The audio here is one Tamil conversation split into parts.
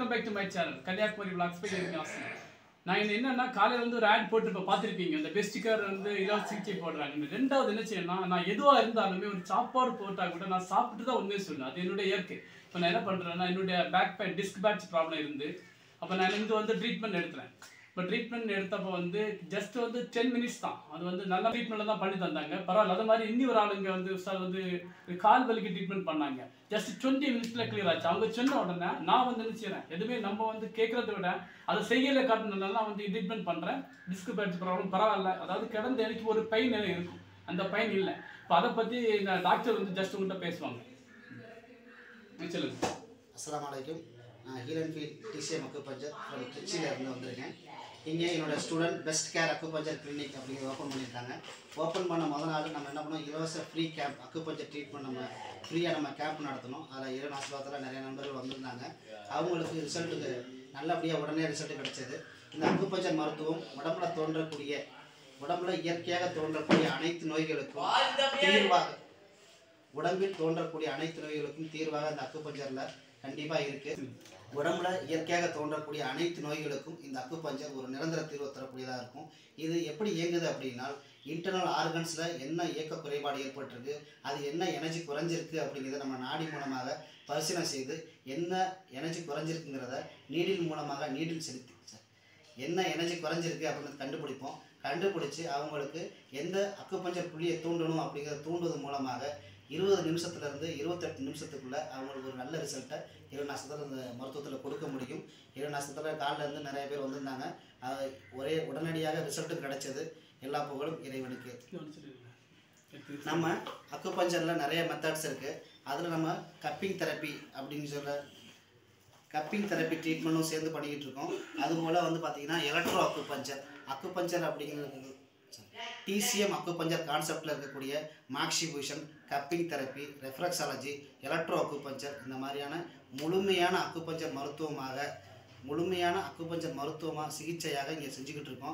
Welcome back to my channel Kanyakumari vlogs by Aasan நான் என்ன என்னன்னா காலையில வந்து ஒரு ஆட் போட்டு இப்போ பார்த்துருப்பீங்க இந்த பெஸ்டிக்கார் வந்து இலவச சிகிச்சை போடுறாங்க இந்த ரெண்டாவது என்ன செய்யணும் நான் எதுவா இருந்தாலுமே ஒரு சாப்பாடு போட்டா கூட நான் சாப்பிட்டு தான் உண்மையை சொல்லுவேன் அது என்னுடைய இயற்கை இப்போ நான் என்ன பண்றேன்னா என்னுடைய back pain disc patch problem இருந்து அப்போ நான் இருந்து வந்து ட்ரீட்மெண்ட் எடுத்துறேன் இப்போ ட்ரீட்மெண்ட் எடுத்தப்போ வந்து ஜஸ்ட் வந்து டென் மினிட்ஸ் தான் அது வந்து நல்ல ட்ரீட்மெண்ட்ல தான் பண்ணி தந்தாங்க பரவாயில்ல அது மாதிரி இன்னி ஒரு ஆளுங்க வந்து சார் வந்து கால் வலிக்கு ட்ரீட்மெண்ட் பண்ணாங்க ஜஸ்ட் டுவெண்ட்டி மினிட்ஸ்ல கிளியர் ஆச்சு அவங்க சொன்ன உடனே நான் வந்து என்ன செய்றேன் எதுவுமே நம்ம வந்து கேட்கறத விட அதை செய்யல காட்டினால வந்து ட்ரீட்மெண்ட் பண்றேன் டிஸ்க் பேட்ச் ப்ராப்ளம் பரவாயில்ல அதாவது கிடந்த எனக்கு ஒரு பெயின் இருக்கும் அந்த பெயின் இல்லை இப்போ அதை பத்தி நான் டாக்டர் வந்து ஜஸ்ட் உங்கள்கிட்ட பேசுவாங்க ம், சொல்லுங்க அஸ்ஸலாமு அலைக்கும் நான் ஹீரன்ஃபீல் டிசிஎம் அக்குபஞ்சர் ஃப்ரம் திருச்சியில இருந்து வந்திருக்கேன் இங்கே என்னோட student best care acupuncture clinic அப்படிங்கிறது ஓப்பன் பண்ணியிருக்காங்க ஓப்பன் பண்ண முத நாள் நம்ம என்ன பண்ணோம் இலவச ஃப்ரீ கேம்ப் அக்குபஞ்சர் ட்ரீட்மெண்ட் நம்ம ஃப்ரீயாக நம்ம கேம்ப் நடத்தணும் அதில் இரு ஆசிர்வாதத்தில் நிறைய நண்பர்கள் வந்திருந்தாங்க அவங்களுக்கு ரிசல்ட்டுக்கு நல்லபடியாக உடனே ரிசல்ட் கிடைச்சது இந்த அக்குபஞ்சர் மருத்துவம் உடம்புல தோன்றக்கூடிய உடம்புல இயற்கையாக தோன்றக்கூடிய அனைத்து நோய்களுக்கும் தீர்வாக உடம்பில் தோன்றக்கூடிய அனைத்து நோய்களுக்கும் தீர்வாக இந்த அக்குபஞ்சர்ல கண்டிப்பா இருக்கு உடம்புல இயற்கையாக தோன்றக்கூடிய அனைத்து நோய்களுக்கும் இந்த அக்குபஞ்சர் ஒரு நிரந்தர தீர்வு தரக்கூடியதாக இருக்கும் இது எப்படி இயங்குது அப்படின்னா இன்டர்னல் ஆர்கன்ஸ்ல என்ன இயக்க குறைபாடு ஏற்பட்டிருக்கு அது என்ன எனர்ஜி குறைஞ்சிருக்கு அப்படிங்கிறத நம்ம நாடி மூலமாக பரிசீலனை செய்து என்ன எனர்ஜி குறைஞ்சிருக்குங்கிறத நீடில் மூலமாக நீடில் செலுத்தி சார் என்ன எனர்ஜி குறைஞ்சிருக்கு அப்படின்னு கண்டுபிடிப்போம் கண்டுபிடிச்சு அவங்களுக்கு எந்த அக்குபஞ்சர் புள்ளியை தூண்டணும் அப்படிங்கிறத தூண்டுவது மூலமாக இருபது நிமிஷத்துல இருந்து இருபத்தெட்டு நிமிஷத்துக்குள்ள அவங்களுக்கு ஒரு நல்ல ரிசல்ட்டை இரு நட்சத்திரம் இந்த மருத்துவத்தில் கொடுக்க முடியும் இரு நட்சத்திரம் காலில் இருந்து நிறைய பேர் வந்திருந்தாங்க அது ஒரே உடனடியாக ரிசல்ட்டும் கிடைச்சது எல்லா புகழும் இறைவனுக்கு நம்ம அக்குபஞ்சரில் நிறைய மெத்தட்ஸ் இருக்குது அதில் நம்ம கப்பிங் தெரப்பி அப்படின்னு சொல்ல கப்பிங் தெரப்பி ட்ரீட்மெண்ட்டும் சேர்ந்து பண்ணிக்கிட்டு இருக்கோம் அதுபோல் வந்து பார்த்தீங்கன்னா எலக்ட்ரோ அக்குபஞ்சர் அக்குபஞ்சர் அப்படிங்கிறது டிசிஎம் அக்குபஞ்சர் கான்செப்டில் இருக்கக்கூடிய moxibustion cupping therapy reflexology electro acupuncture இந்த மாதிரியான முழுமையான அக்குபஞ்சர் மருத்துவமாக முழுமையான அக்குபஞ்சர் மருத்துவமாக சிகிச்சையாக இங்கே செஞ்சுக்கிட்டு இருக்கோம்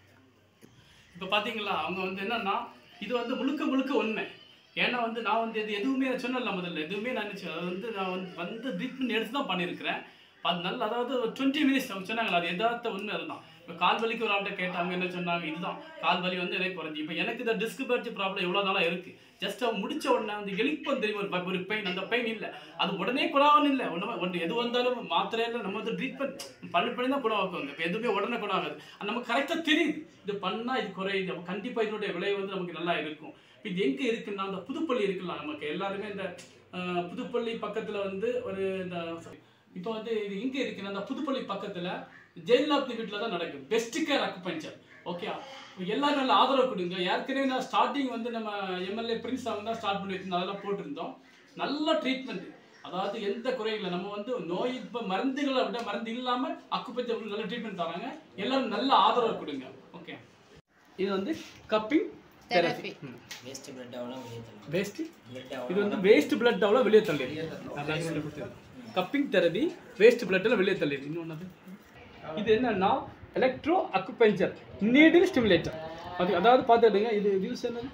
இப்போ பார்த்தீங்களா அவங்க வந்து என்னன்னா இது வந்து முழுக்க முழுக்க உண்மை ஏன்னா வந்து நான் வந்து இது எதுவுமே நான் சொன்னல முதல்ல எதுவுமே நான் நினச்சேன் அது வந்து நான் வந்து வந்து ட்ரீட்மெண்ட் எடுத்து தான் பண்ணியிருக்கிறேன் அது நல்ல அதாவது டுவெண்ட்டி மினிட்ஸ் அவங்க சொன்னாங்களா அது எதார்த்த உண்மை அதுதான் இப்போ கால் வலிக்கு ஒரு ஆள்கிட்ட கேட்டாங்க என்ன சொன்னாங்க இதுதான் கால் வலி வந்து எனக்கு குறைஞ்சி இப்போ எனக்கு இந்த டிஸ்க் பேட்ச் ப்ராப்ளம் எவ்வளோ நாளாக இருக்குது ஜஸ்ட் அவன் முடிச்ச உடனே வந்து எலிப்பம் தெரியும் ஒரு ப- ஒரு பெயின் அந்த பெயின் இல்லை அது உடனே குணாகணும் இல்லை உடனே ஒன்று எது வந்தாலும் மாத்திரையில நம்ம வந்து ட்ரீட்மெண்ட் பண்ணி பண்ணி தான் குணமாக்குவாங்க இப்போ எதுவுமே உடனே குணமாகாது அது நமக்கு கரெக்டாக தெரியுது இது பண்ணால் இது குறையுது அப்போ கண்டிப்பாக இதனுடைய விளைவு வந்து நமக்கு நல்லா இருக்கும் இப்போ இது எங்கே இருக்குன்னா அந்த புதுப்பள்ளி இருக்குல்ல நமக்கு எல்லாருமே இந்த அஹ், புதுப்பள்ளி பக்கத்தில் வந்து ஒரு இந்த இப்போ வந்து இது எங்கே இருக்குன்னா அந்த புதுப்பள்ளி பக்கத்தில் ஜெயலலிதா வீட்டில் தான் நடக்குது பெஸ்ட் கேர் அக்குபஞ்சர் ஓகே எல்லாரும் நல்ல ஆதரவு கொடுங்க ஏற்கனவே நான் ஸ்டார்டிங் வந்து நம்ம எம்எல்ஏ பிரின்ஸ் அவங்க தான் ஸ்டார்ட் பண்ணி வச்சிருந்தோம் அதெல்லாம் போட்டிருந்தோம் நல்ல ட்ரீட்மெண்ட் அதாவது எந்த குறையும் இல்லை நம்ம வந்து நோய் இப்போ மருந்துகளை விட மருந்து இல்லாமல் அக்குபஞ்சர் நல்ல ட்ரீட்மெண்ட் தராங்க எல்லாரும் நல்ல ஆதரவு கொடுங்க ஓகே இது வந்து கப்பிங் தெரப்பி வேஸ்ட் பிளட் அவ்வளோ வெளியே தள்ளும் வேஸ்ட் பிளட் இது வந்து வேஸ்ட் பிளட் அவ்வளோ வெளியே தள்ளி கப்பிங் தெரபி வேஸ்ட் பிளட்டில் வெளியே தள்ளி இன்னொன்று இது என்னன்னா எலக்ட்ரோ அக்குபஞ்சர் நீடில் ஸ்டிமுலேட்டர் அது அதாவது பார்த்துடுங்க இது வியூஸ் என்ன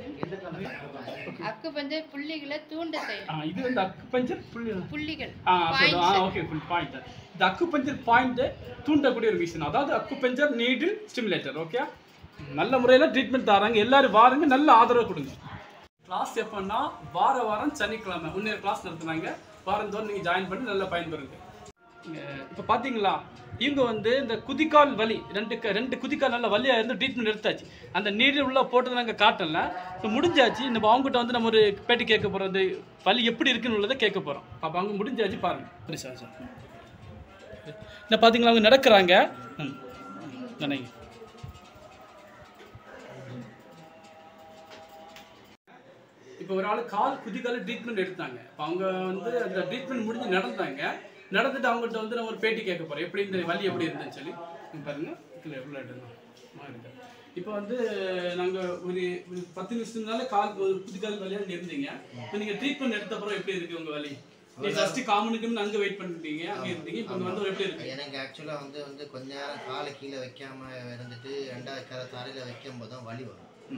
அக்குபஞ்சர் புள்ளிகளை தூண்ட செய்யும் ஆ, இது வந்து அக்குபஞ்சர் புள்ளி புள்ளிகள் ஆ சரி ஆ ஓகே ஃபுல் பாயிண்ட் இந்த அக்குபஞ்சர் பாயிண்ட் தூண்டக்கூடிய ஒரு மிஷின் அதாவது அக்குபஞ்சர் நீடில் ஸ்டிமுலேட்டர் ஓகே நல்ல முறையில் ட்ரீட்மெண்ட் தராங்க எல்லாரும் வாருங்க நல்ல ஆதரவு கொடுங்க கிளாஸ் எப்போன்னா வார வாரம் சனிக்கிழமை முன்னேற கிளாஸ் நடத்துனாங்க வாரந்தோறும் நீங்கள் ஜாயின் பண்ணி நல்லா பயன்பெறுங்க இப்போ பார்த்தீங்களா இவங்க வந்து இந்த குதிக்கால் வலி ரெண்டு க- ரெண்டு குதிக்கால் நல்ல வலியாக இருந்து ட்ரீட்மெண்ட் எடுத்தாச்சு அந்த நீரில் உள்ள போட்டது நாங்கள் காட்டல இப்போ முடிஞ்சாச்சு இந்த அவங்ககிட்ட வந்து நம்ம ஒரு பேட்டி கேட்க போகிறோம் இந்த வலி எப்படி இருக்குன்னு உள்ளதை கேட்க போகிறோம் அப்போ அவங்க முடிஞ்சாச்சு பாருங்க சரி சார் சார் இந்த பார்த்தீங்களா அவங்க நடக்கிறாங்க ம் நினைங்க இப்போ ஒரு ஆள் கால் குதிக்கால ட்ரீட்மெண்ட் எடுத்தாங்க இப்போ அவங்க வந்து அந்த ட்ரீட்மெண்ட் முடிஞ்சு நடந்தாங்க நடந்துட்டு அவங்கள்ட்ட வந்து நான் ஒரு பேட்டி கேட்க போகிறேன் எப்படி இந்த வலி எப்படி இருந்துன்னு சொல்லி இங்க பாருங்க இதில் எவ்வளோ இருக்கு இப்போ வந்து நாங்கள் ஒரு ஒரு பத்து நிமிஷத்துனால கால் ஒரு குதிக்கால் வலியாக இருந்தீங்க இப்போ நீங்கள் ட்ரீட்மெண்ட் எடுத்த அப்புறம் எப்படி இருக்கு உங்கள் வலி நீ ஃபர்ஸ்ட் காமனுக்குன்னு அங்கே வெயிட் பண்ணிட்டீங்க அங்கே இருந்தீங்க இப்போ வந்து ஒரு எப்படி இருக்கு எனக்கு ஆக்சுவலாக வந்து வந்து கொஞ்ச நேரம் காலை கீழே வைக்காம இருந்துட்டு ரெண்டாவது கரை தரையில் வைக்கும் போது தான் வலி வரும் ம்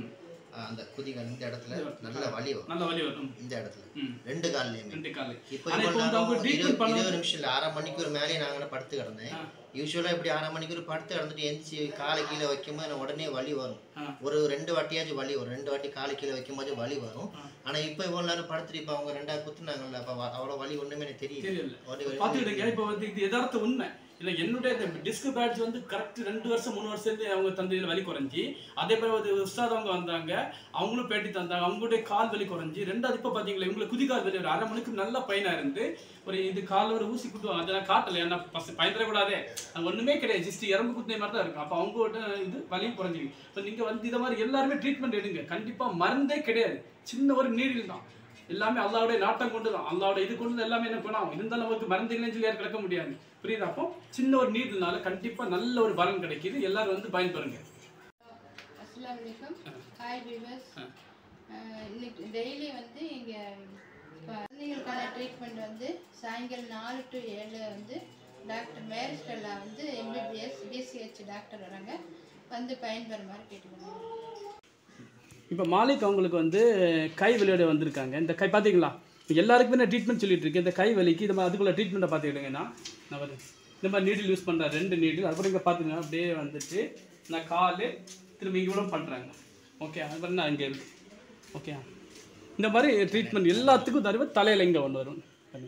ஆஹ் அந்த குதிகால் இந்த இடத்துல நல்ல வலி வரும் நல்ல வலி வரும் இந்த இடத்துல ம் ரெண்டு கால்லையுமே ரெண்டு காலு இப்போ ஆனா இவ்வளோ இப்போ வந்து அவங்க நேரம் ட்ரீட்மெண்ட் இருபது பண்ண இருபது நிமிஷம் இல்லை அரை மணிக்கூர் மேலே நாங்கள் படுத்து கிடந்தேன் ஆ. யூஸ்வலாக இப்படி அரை மணிக்கூர் படுத்து கிடந்துட்டு எந்திரிச்சு காலை கீழே வைக்கும்போது எனக்கு உடனே வலி வரும் ஆ. ஒரு ரெண்டு வாட்டியாச்சும் வலி வரும் ரெண்டு வாட்டி காலை கீழே வைக்கும்போது வலி வரும் ஆ. ஆனால் இப்போ இவ்வளோ நேரம் படுத்துட்டு இப்போ அவங்க ரெண்டாவது குத்துனாங்கல்ல அப்போ அவ்வளோ வலி ஒன்றுமே எனக்கு தெரியல தெரியல வலி வலி பார்த்துக்கிட்டீங்க இப்போ வந்து இது யதார்த்த உண்மை இல்லை என்னுடைய இந்த டிஸ்க் பேட்ச் வந்து கரெக்ட் ரெண்டு வருஷம் மூணு வருஷத்துல அவங்க தந்தையில் வலி குறைஞ்சி அதே போல ஒரு உஸ்தாத் அவங்க வந்தாங்க அவங்களும் பேட்டி தந்தாங்க அவங்களுடைய கால் வலி குறைஞ்சி ரெண்டாவது இப்போ பார்த்தீங்களா இவங்களுக்கு குதிகால் வலி ஒரு அரை மணிக்கு நல்ல பையனாக இருந்து ஒரு இது காலில் ஒரு ஊசி குத்துவாங்க அதெல்லாம் காட்டல ஏன்னா ஃபஸ்ட் பயந்துடக்கூடாதே அது ஒன்றுமே கிடையாது ஜஸ்ட் எறும்பு குத்தின மாதிரி தான் இருக்கும் அப்போ அவங்களோட இது வலியும் குறைஞ்சிருக்கு இப்போ நீங்கள் வந்து இதை மாதிரி எல்லாருமே ட்ரீட்மெண்ட் எடுங்க கண்டிப்பாக மருந்தே கிடையாது சின்ன ஒரு நீடில் தான் எல்லாமே அல்லாவுடைய நாட்டம் கொண்டு தான் அல்லாவோட இது கொண்டு தான் எல்லாமே என்ன பண்ணாம் இருந்தாலும் நமக்கு மருந்து இல்லைன்னு சொல்லி யாரும் கிடக்க முடியாது புரியுதா அப்போ சின்ன ஒரு நீர்னால கண்டிப்பா நல்ல ஒரு பலன் கிடைக்குது எல்லாரும் வந்து பயன்பெறுங்க அஸ்லாம் வலைக்கம் ஹாய் விவர்ஸ் இன்னைக்கு டெய்லி வந்து இங்கே குழந்தைங்களுக்கான ட்ரீட்மெண்ட் வந்து சாயங்காலம் நாலு டு ஏழு வந்து டாக்டர் மேரிஸ்டெல்லா வந்து எம்பிபிஎஸ் பிசிஹெச் டாக்டர் வராங்க வந்து பயன்பெறுமாறு கேட்டுக்கோங்க இப்போ மாலிக் அவங்களுக்கு வந்து கை வலியோட வந்திருக்காங்க இந்த கை பார்த்தீங்களா எல்லாருக்குமே நான் ட்ரீட்மெண்ட் சொல்லிட்டு இருக்கேன் இந்த கை வலிக்கு இந்த மாதிரி அதுக்குள்ள ட்ரீட்மெண்ட்டை பார்த்துக்கிடுங்கண்ணா நான் வந்து இந்த மாதிரி நீடில் யூஸ் பண்ணுறேன் ரெண்டு நீடில் அதுக்கப்புறம் இங்கே பார்த்துங்க அப்படியே வந்துட்டு நான் கால் திரும்ப இங்கே கூட பண்ணுறாங்க ஓகே அதுக்கப்புறம் நான் இங்கே இருக்கு ஓகே இந்த மாதிரி ட்ரீட்மெண்ட் எல்லாத்துக்கும் தருவ தலையில் இங்கே ஒன்று வரும்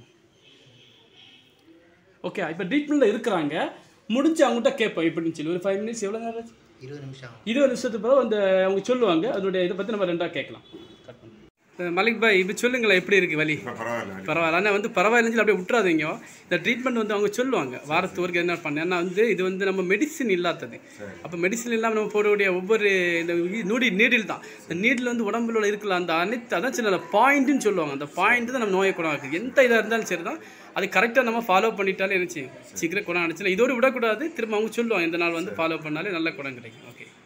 ஓகே இப்போ ட்ரீட்மெண்ட்டில் இருக்கிறாங்க முடிஞ்சு அவங்ககிட்ட கேட்போம் எப்படின்னு சொல்லி ஒரு ஃபைவ் மினிட்ஸ் எவ்வளோ நேரம் ஆச்சு? இருபது நிமிஷம் ஆகும் இருபது நிமிஷத்துக்கு பிறகு அந்த அவங்க சொல்லுவாங்க அதோடைய இதை பற்றி நம்ம ரெண்டாக கேட்கலாம் மலிக் பாய் இப்போ சொல்லுங்களேன் எப்படி இருக்குது வலி பரவாயில்ல பரவாயில்ல ஆனால் வந்து பரவாயில்லன்னு சொல்லி அப்படியே விட்டுறாதீங்க இந்த ட்ரீட்மெண்ட் வந்து அவங்க சொல்லுவாங்க வாரத்து ஒரு என்ன பண்ண ஏன்னா வந்து இது வந்து நம்ம மெடிசின் இல்லாதது அப்போ மெடிசின் இல்லாமல் நம்ம போடக்கூடிய ஒவ்வொரு இந்த நூடி நீடில் தான் இந்த நீடில் வந்து உடம்புல இருக்கலாம் அந்த அனைத்து அதான் சில பாயிண்ட்டுன்னு சொல்லுவாங்க அந்த பாயிண்ட் தான் நம்ம நோயை குணமாக்குது எந்த இதாக இருந்தாலும் சரி தான் அது கரெக்டாக நம்ம ஃபாலோ பண்ணிட்டாலே என்ன செய்யும் சீக்கிரம் குணம் அடிச்சுல இதோடு விடக்கூடாது திரும்ப அவங்க சொல்லுவாங்க இந்த நாள் வந்து ஃபாலோ பண்ணாலே நல்ல குணம் கிடைக்கும் ஓகே